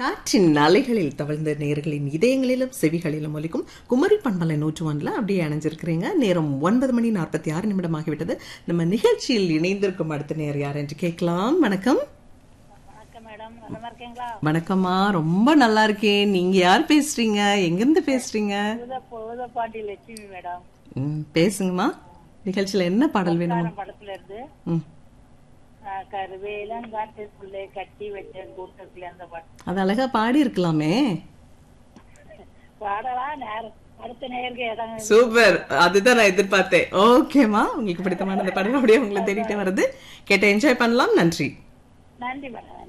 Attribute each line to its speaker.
Speaker 1: காற்றின் அலைகளில் தவழ்ந்த நேர்களின் இதயங்களிலும் செவிகளிலும் ஒலிக்கும் குமரி பண்பலை நூற்று ஒன்றில் அப்படியே அணைஞ்சிருக்கிறீங்க நேரம் ஒன்பது மணி நாற்பத்தி ஆறு நிமிடமாகிவிட்டது நம்ம நிகழ்ச்சியில் இணைந்திருக்கும் அடுத்த நேர் யார் என்று கேட்கலாம் வணக்கம்
Speaker 2: வணக்கம் மேடம் நல்லா இருக்கீங்களா
Speaker 1: வணக்கம்மா ரொம்ப நல்லா இருக்கேன் நீங்க யார் பேசுறீங்க எங்கிருந்து பேசுறீங்க
Speaker 2: புத புதப்பாண்டி லட்சுமி மேடம்
Speaker 1: ம், பேசுங்கம்மா நிகழ்ச்சியில என்ன பாடல் வேணும்
Speaker 2: காரம் படத்துல இருந்து
Speaker 1: ம்
Speaker 2: ஆஹ், கருவேலங்காட்டுக்குள்ளே கட்டி வச்ச கூட்டத்துல அந்த பாட்டு
Speaker 1: அது அழகா பாடி இருக்கலாமே
Speaker 2: பாடலாம் நேரம் அடுத்த நேருக்கு இடம்
Speaker 1: சூப்பர் அதுதான் நான் எதிர்பார்த்தேன் ஓகேம்மா உங்களுக்கு பிடித்தமான அந்த படம் அப்படியே உங்களை தேடிட்டு வருது கேட்ட என்ஜாய் பண்ணலாம் நன்றி
Speaker 2: நன்றி மேடம்